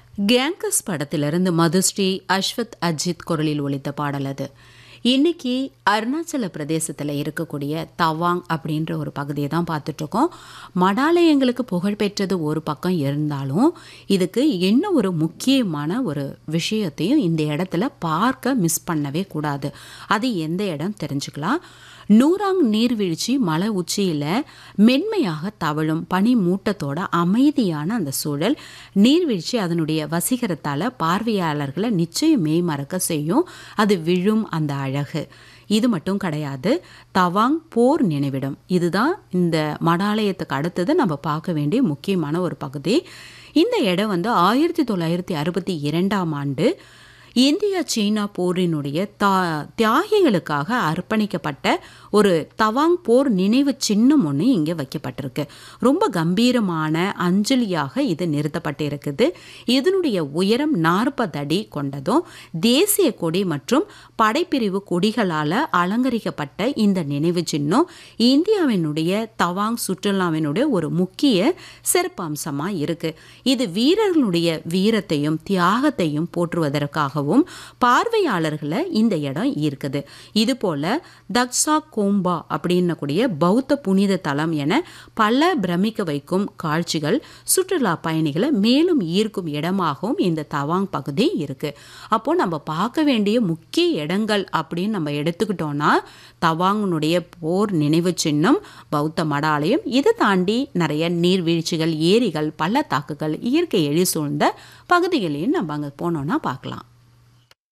கேங்கஸ் படத்திலிருந்து மதுஸ்ரீ அஸ்வத் அஜித் குரலில் ஒலித்த பாடல் அது இன்னைக்கு அருணாச்சல பிரதேசத்தில் இருக்கக்கூடிய தவாங் அப்படின்ற ஒரு பகுதியை தான் பார்த்துட்ருக்கோம் மடாலயங்களுக்கு புகழ்பெற்றது ஒரு பக்கம் இருந்தாலும் இதுக்கு என்ன ஒரு முக்கியமான ஒரு விஷயத்தையும் இந்த இடத்துல பார்க்க மிஸ் பண்ணவே கூடாது அது எந்த இடம் தெரிஞ்சுக்கலாம் நூறாங் நீர்வீழ்ச்சி மலை உச்சியில் மென்மையாக தவழும் பனி மூட்டத்தோட அமைதியான அந்த சூழல் நீர்வீழ்ச்சி அதனுடைய வசீகரத்தால் பார்வையாளர்களை நிச்சயம் மெய்மறக்க செய்யும் அது விழும் அந்த அழகு இது மட்டும் கிடையாது தவாங் போர் நினைவிடம் இதுதான் இந்த மடாலயத்துக்கு அடுத்தது நம்ம பார்க்க வேண்டிய முக்கியமான ஒரு பகுதி இந்த இடம் வந்து ஆயிரத்தி தொள்ளாயிரத்தி அறுபத்தி இரண்டாம் ஆண்டு இந்தியா சீனா போரினுடைய தா தியாகிகளுக்காக அர்ப்பணிக்கப்பட்ட ஒரு தவாங் போர் நினைவு சின்னம் ஒன்று இங்கே வைக்கப்பட்டிருக்கு ரொம்ப கம்பீரமான அஞ்சலியாக இது நிறுத்தப்பட்டிருக்குது இதனுடைய உயரம் நாற்பது அடி கொண்டதும் தேசிய கொடி மற்றும் படைப்பிரிவு கொடிகளால் அலங்கரிக்கப்பட்ட இந்த நினைவு சின்னம் இந்தியாவினுடைய தவாங் சுற்றுலாவினுடைய ஒரு முக்கிய சிறப்பம்சமாக இருக்குது இது வீரர்களுடைய வீரத்தையும் தியாகத்தையும் போற்றுவதற்காகவும் பார்வையாளர்களை இந்த இடம் ஈர்க்குது இது போல தக்ஸா கோம்பா அப்படின்னக்கூடிய பௌத்த புனித தலம் என பல பிரமிக்க வைக்கும் காட்சிகள் சுற்றுலா பயணிகளை மேலும் ஈர்க்கும் இடமாகவும் இந்த தவாங் பகுதி இருக்கு அப்போ நம்ம பார்க்க வேண்டிய முக்கிய இடங்கள் அப்படின்னு நம்ம எடுத்துக்கிட்டோம்னா தவாங்கினுடைய போர் நினைவு சின்னம் பௌத்த மடாலயம் இதை தாண்டி நிறைய நீர்வீழ்ச்சிகள் ஏரிகள் பள்ளத்தாக்குகள் இயற்கை எழி சூழ்ந்த பகுதிகளையும் நம்ம அங்கே போனோம்னா பார்க்கலாம்